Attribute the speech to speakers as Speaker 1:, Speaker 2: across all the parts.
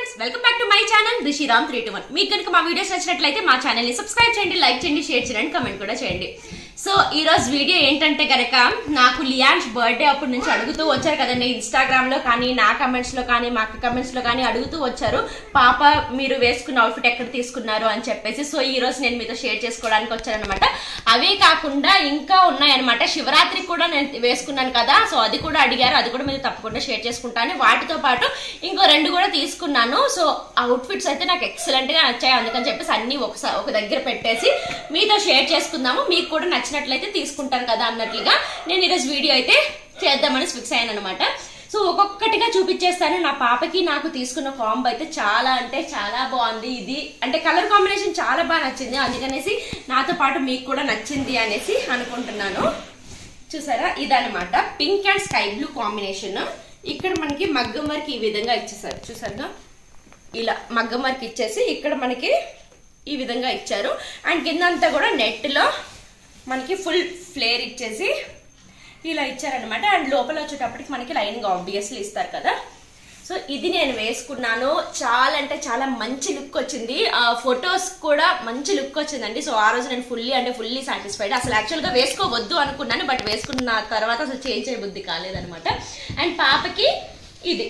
Speaker 1: friends welcome back to my channel Rishiram three two one మీకు కనుక మా వీడియోస్ నచ్చినట్లయితే మా ఛానల్ ని సబ్స్క్రైబ్ చేయండి లైక్ చేయండి షేర్ చేయండి కమెంట్ కూడా చేయండి సో ఈ రోజు వీడియో ఏంటంటే గనక నాకు లియాన్స్ బర్త్డే అప్పటి నుంచి అడుగుతూ వచ్చారు కదండి ఇన్స్టాగ్రామ్ లో కానీ నా కమెంట్స్ లో కానీ మా అక్క కమెంట్స్ లో కానీ అడుగుతూ వచ్చారు పాప మీరు వేసుకున్న అవుట్ఫిట్ ఎక్కడ తీసుకున్నారు అని చెప్పేసి సో ఈ రోజు నేను మీతో షేర్ చేసుకోవడానికి వచ్చానమాట అవే కాకుండా ఇంకా ఉన్నాయన్నమాట శివరాత్రికి కూడా నేను వేసుకున్నాను కదా సో అది కూడా అడిగారు అది కూడా మీరు తప్పకుండా షేర్ చేసుకుంటాను వాటితో పాటు ఇంకో రెండు కూడా తీసుకున్నాను సో అవుట్ఫిట్స్ అయితే నాకు ఎక్సలెంట్ గా నచ్చాయి అందుకని చెప్పేసి అన్ని ఒకసారి ఒక దగ్గర పెట్టేసి మీతో షేర్ చేసుకుందాము మీకు కూడా నచ్చినట్లయితే తీసుకుంటారు కదా అన్నట్లుగా నేను ఈరోజు వీడియో అయితే చేద్దామని ఫిక్స్ అయ్యాను అనమాట సో ఒక్కొక్కటిగా చూపించేస్తాను నా పాపకి నాకు తీసుకున్న కాంబో అయితే చాలా అంటే చాలా బాగుంది ఇది అంటే కలర్ కాంబినేషన్ చాలా బాగా నచ్చింది అందుకనేసి నాతో పాటు మీకు కూడా నచ్చింది అనేసి అనుకుంటున్నాను చూసారా ఇదనమాట pink and sky blue combination ఇక్కడ మనకి మగ్గం వర్క్ ఈ విధంగా ఇచ్చేసారు చూసారుగా ఇలా మగ్గం వర్క్ ఇచ్చేసి ఇక్కడ మనకి ఈ విధంగా ఇచ్చారు అండ్ కింద అంతా కూడా నెట్లో మనకి ఫుల్ ఫ్లేర్ ఇచ్చేసి ఇలా ఇచ్చారనమాట అండ్ లోపల వచ్చేటప్పటికి మనకి లైనింగ్ ఆబ్వియస్లీ ఇస్తారు కదా సో ఇది నేను వేసుకున్నాను చాలా అంటే చాలా మంచి లుక్ వచ్చింది ఫొటోస్ కూడా మంచి లుక్ వచ్చిందండి సో ఆ రోజు నేను ఫుల్లీ అంటే ఫుల్లీ సాటిస్ఫైడ్ అసలు యాక్చువల్గా వేసుకోవద్దు అనుకున్నాను బట్ వేసుకున్న తర్వాత అసలు చేంజ్ చేయ బుద్ధి కాలేదనమాట అండ్ పాపకి ఇది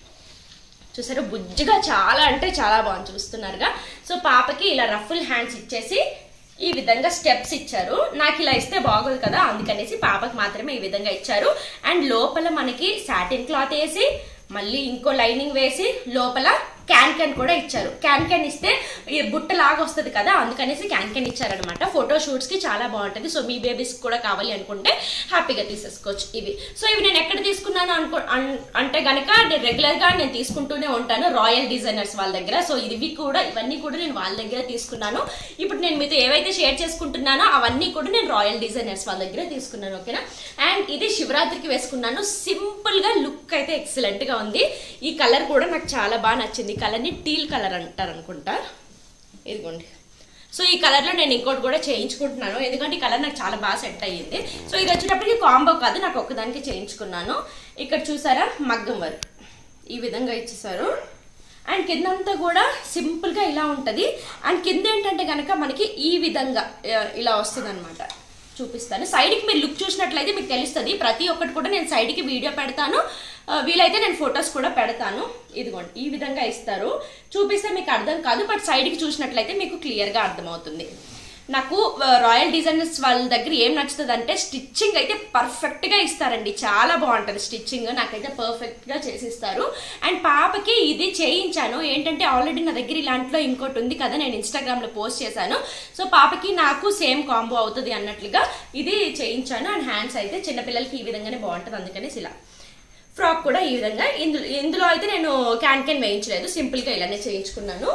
Speaker 1: చూసారు బుజ్జిగా చాలా అంటే చాలా బాగుంది చూస్తున్నారుగా సో పాపకి ఇలా రఫుల్ హ్యాండ్స్ ఇచ్చేసి ఈ విధంగా స్టెప్స్ ఇచ్చారు నాకు ఇలా ఇస్తే బాగోదు కదా అందుకనేసి పాపకి మాత్రమే ఈ విధంగా ఇచ్చారు అండ్ లోపల మనకి సాటిన్ క్లాత్ వేసి మళ్ళీ ఇంకో లైనింగ్ వేసి లోపల క్యాన్ క్యాన్ కూడా ఇచ్చారు క్యాన్ క్యాన్ ఇస్తే ఈ బుట్ట లాగా వస్తుంది కదా అందుకనేసి క్యాన్ క్యాన్ ఇచ్చారనమాట ఫోటో షూట్స్ కి చాలా బాగుంటుంది సో మీ బేబీస్ కూడా కావాలి అనుకుంటే హ్యాపీగా తీసేసుకోవచ్చు ఇవి సో ఇవి నేను ఎక్కడ తీసుకున్నాను అనుకో అన్- అంటే గనక నేను రెగ్యులర్ గా నేను తీసుకుంటూనే ఉంటాను రాయల్ డిజైనర్స్ వాళ్ళ దగ్గర సో ఇవి కూడా ఇవన్నీ కూడా నేను వాళ్ళ దగ్గర తీసుకున్నాను ఇప్పుడు నేను మీతో ఏవైతే షేర్ చేసుకుంటున్నానో అవన్నీ కూడా నేను రాయల్ డిజైనర్స్ వాళ్ళ దగ్గర తీసుకున్నాను ఓకేనా అండ్ ఇది శివరాత్రికి వేసుకున్నాను సింపుల్ గా లుక్ అయితే ఎక్సలెంట్ గా ఉంది ఈ కలర్ కూడా నాకు చాలా బాగా నచ్చింది ఈ కలర్ ని టీల్ కలర్ అంటారు అనుకుంటా ఇదిగోండి సో ఈ కలర్ లో నేను ఇంకోటి కూడా చేయించుకుంటున్నాను ఎందుకంటే ఈ కలర్ నాకు చాలా బాగా సెట్ అయ్యింది సో ఇది వచ్చేటప్పటికి కాంబో కాదు నాకు ఒక్కదానికి చేయించుకున్నాను ఇక్కడ చూసారా మగ్గం వర్క్ ఈ విధంగా ఇచ్చేసారు అండ్ కిందంతా కూడా సింపుల్ గా ఇలా ఉంటది అండ్ కింద ఏంటంటే కనుక మనకి ఈ విధంగా ఆ, ఇలా వస్తుంది అనమాట చూపిస్తాను సైడ్కి మీరు లుక్ చూసినట్లయితే మీకు తెలుస్తుంది ప్రతి ఒక్కటి కూడా నేను సైడ్కి వీడియో పెడతాను ఆ, వీలైతే నేను ఫొటోస్ కూడా పెడతాను ఇదిగోండి ఈ విధంగా ఇస్తారు చూపిస్తే మీకు అర్థం కాదు బట్ సైడ్కి చూసినట్లయితే మీకు క్లియర్గా అర్థమవుతుంది నాకు ఆ, రాయల్ డిజైనర్స్ వాళ్ళ దగ్గర ఏం నచ్చుతుంది అంటే స్టిచ్చింగ్ అయితే పర్ఫెక్ట్ గా ఇస్తారండి చాలా బాగుంటది స్టిచ్చింగ్ నాకైతే పర్ఫెక్ట్ గా చేసిస్తారు అండ్ పాపకి ఇది చేయించాను ఏంటంటే ఆల్రెడీ నా దగ్గర ఇలాంటిలో ఇంకోటి ఉంది కదా నేను ఇన్స్టాగ్రామ్ లో పోస్ట్ చేశాను సో పాపకి నాకు సేమ్ కాంబో అవుతుంది అన్నట్లుగా ఇది చేయించాను అండ్ హ్యాండ్స్ అయితే చిన్నపిల్లలకి ఈ విధంగానే బాగుంటుంది అందుకనేసి ఇలా ఫ్రాక్ కూడా ఈ విధంగా ఇందులో ఇందులో అయితే నేను క్యాన్ క్యాన్ వేయించలేదు సింపుల్ గా ఇలానే చేయించుకున్నాను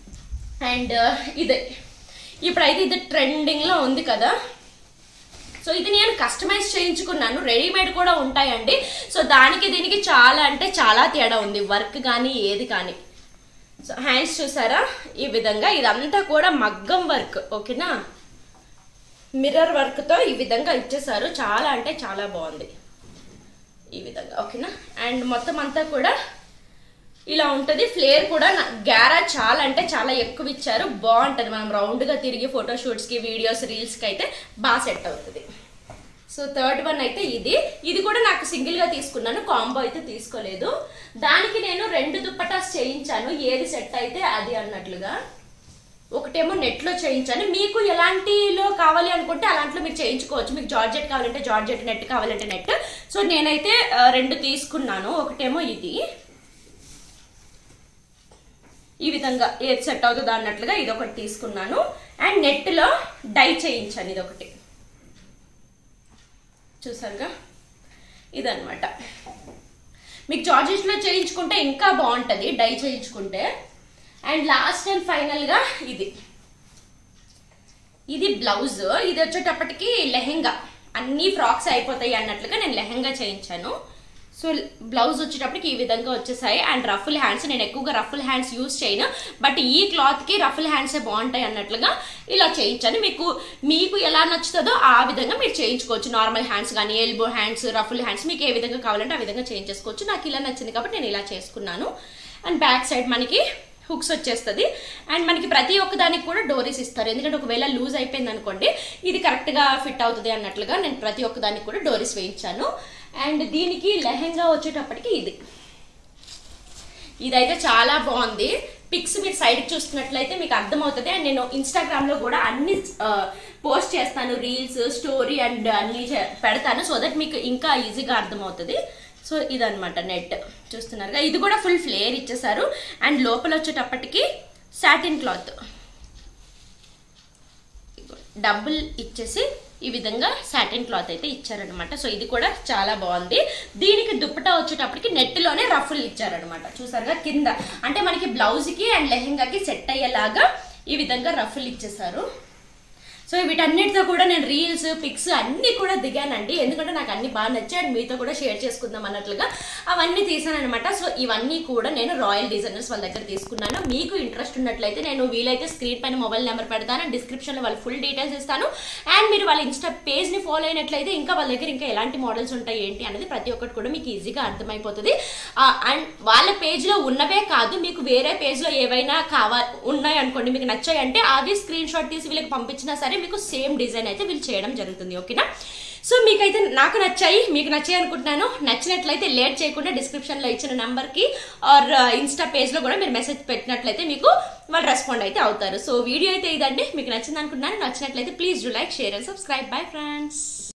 Speaker 1: అండ్ ఇదే ఇప్పుడైతే ఇది ట్రెండింగ్ లో ఉంది కదా సో ఇది నేను కస్టమైజ్ చేయించుకున్నాను రెడీమేడ్ కూడా ఉంటాయండి సో దానికి దీనికి చాలా అంటే చాలా తేడా ఉంది వర్క్ కానీ ఏది కానీ సో హ్యాండ్స్ చూసారా ఈ విధంగా ఇదంతా కూడా మగ్గం వర్క్ ఓకేనా మిర్రర్ వర్క్తో ఈ విధంగా ఇచ్చేసారు చాలా అంటే చాలా బాగుంది ఈ విధంగా ఓకేనా అండ్ మొత్తం అంతా కూడా ఇలా ఉంటుంది ఫ్లేర్ కూడా గ్యారా చాలా అంటే చాలా ఎక్కువ ఇచ్చారు బాగుంటుంది మనం రౌండ్ గా తిరిగి ఫోటో షూట్స్ కి వీడియోస్ రీల్స్ కి అయితే బాగా సెట్ అవుతుంది సో థర్డ్ వన్ అయితే ఇది ఇది కూడా నాకు సింగిల్ గా తీసుకున్నాను కాంబో అయితే తీసుకోలేదు దానికి నేను రెండు దుప్పటాస్ చేయించాను ఏది సెట్ అయితే అది అన్నట్లుగా ఒకటేమో నెట్ లో చేయించాను మీకు ఎలాంటిలో కావాలి అనుకుంటే అలాంటిలో మీరు చేయించుకోవచ్చు మీకు జార్జెట్ కావాలంటే జార్జెట్ నెట్ కావాలంటే నెట్ సో నేనైతే ఆ, రెండు తీసుకున్నాను ఒకటేమో ఇది ఈ విధంగా ఏది సెట్ అవుతుందో అన్నట్లుగా ఇది ఒకటి తీసుకున్నాను అండ్ నెట్ లో డై చేయించాను ఇది ఒకటి చూసారుగా ఇదన్నమాట మీకు జార్జెస్ లో చేయించుకుంటే ఇంకా బాగుంటది డై చేయించుకుంటే అండ్ లాస్ట్ అండ్ ఫైనల్ గా ఇది ఇది బ్లౌజ్ ఇది వచ్చేటప్పటికి లెహెంగా అన్ని ఫ్రాక్స్ అయిపోతాయి అన్నట్లుగా నేను లెహెంగా చేయించాను సో బ్లౌజ్ వచ్చేటప్పటికి ఈ విధంగా వచ్చేసాయి అండ్ రఫుల్ హ్యాండ్స్ నేను ఎక్కువగా రఫుల్ హ్యాండ్స్ యూజ్ చేయను బట్ ఈ క్లాత్ కి రఫుల్ హ్యాండ్స్ బాగుంటాయి అన్నట్లుగా ఇలా చేయించాను మీకు మీకు ఎలా నచ్చుతుందో ఆ విధంగా మీరు చేయించుకోవచ్చు నార్మల్ హ్యాండ్స్ కానీ ఎల్బో హ్యాండ్స్ రఫుల్ హ్యాండ్స్ మీకు ఏ విధంగా కావాలంటే ఆ విధంగా చేంజ్ చేసుకోవచ్చు నాకు ఇలా నచ్చింది కాబట్టి నేను ఇలా చేసుకున్నాను అండ్ బ్యాక్ సైడ్ మనకి హుక్స్ వచ్చేస్తుంది అండ్ మనకి ప్రతి ఒక్క దానికి కూడా డోరీస్ ఇస్తారు ఎందుకంటే ఒకవేళ లూజ్ అయిపోయింది అనుకోండి ఇది కరెక్ట్గా ఫిట్ అవుతుంది అన్నట్లుగా నేను ప్రతి ఒక్క దానికి కూడా డోరీస్ వేయించాను అండ్ దీనికి లెహెంగా వచ్చేటప్పటికి ఇది ఇదైతే చాలా బాగుంది పిక్స్ మీరు సైడ్కి చూస్తున్నట్లయితే మీకు అర్థమవుతుంది అండ్ నేను ఇన్స్టాగ్రామ్లో కూడా అన్ని పోస్ట్ చేస్తాను రీల్స్ స్టోరీ అండ్ అన్ని చే- పెడతాను సో దట్ మీకు ఇంకా ఈజీగా అర్థమవుతుంది సో ఇదనమాట నెట్ చూస్తున్నారుగా ఇది కూడా ఫుల్ ఫ్లేర్ ఇచ్చేసారు అండ్ లోపల వచ్చేటప్పటికి సాటిన్ క్లాత్ డబుల్ ఇచ్చేసి ఈ విధంగా సాటిన్ క్లాత్ అయితే ఇచ్చారనమాట సో ఇది కూడా చాలా బాగుంది దీనికి దుప్పటా వచ్చేటప్పటికి నెట్లోనే రఫుల్ ఇచ్చారనమాట చూసారుగా కింద అంటే మనకి బ్లౌజ్కి అండ్ లెహెంగాకి సెట్ అయ్యేలాగా ఈ విధంగా రఫుల్ ఇచ్చేసారు సో వీటన్నిటితో కూడా నేను రీల్స్ పిక్స్ అన్ని కూడా దిగానండి ఎందుకంటే నాకు అన్ని బాగా నచ్చాయి అండ్ మీతో కూడా షేర్ చేసుకుందాం అన్నట్లుగా అవన్నీ తీసాను అనమాట సో ఇవన్నీ కూడా నేను రాయల్ డిజైనర్స్ వాళ్ళ దగ్గర తీసుకున్నాను మీకు ఇంట్రెస్ట్ ఉన్నట్లయితే నేను వీలైతే స్క్రీన్ పైన మొబైల్ నెంబర్ పెడతాను అండ్ డిస్క్రిప్షన్లో వాళ్ళ ఫుల్ డీటెయిల్స్ ఇస్తాను అండ్ మీరు వాళ్ళ ఇన్స్టా పేజ్ని ఫాలో అయినట్లయితే ఇంకా వాళ్ళ దగ్గర ఇంకా ఎలాంటి మోడల్స్ ఉంటాయి ఏంటి అనేది ప్రతి ఒక్కటి కూడా మీకు ఈజీగా అర్థమైపోతుంది అండ్ వాళ్ళ పేజ్లో ఉన్నవే కాదు మీకు వేరే పేజ్లో ఏవైనా కావా ఉన్నాయి అనుకోండి మీకు నచ్చాయి అంటే అవి స్క్రీన్ షాట్ తీసి వీళ్ళకి పంపించినా సరే మీకు సేమ్ డిజైన్ అయితే వీళ్ళు చేయడం జరుగుతుంది ఓకేనా సో మీకైతే నాకు నచ్చాయి మీకు నచ్చాయి అనుకుంటున్నాను నచ్చినట్లయితే లేట్ చేయకుండా డిస్క్రిప్షన్లో ఇచ్చిన నెంబర్కి ఆర్ ఇన్స్టా పేజ్లో కూడా మీరు మెసేజ్ పెట్టినట్లయితే మీకు వాళ్ళు రెస్పాండ్ అయితే అవుతారు సో వీడియో అయితే ఇదండి మీకు నచ్చింది అనుకుంటున్నాను నచ్చినట్లయితే please do like share and subscribe bye friends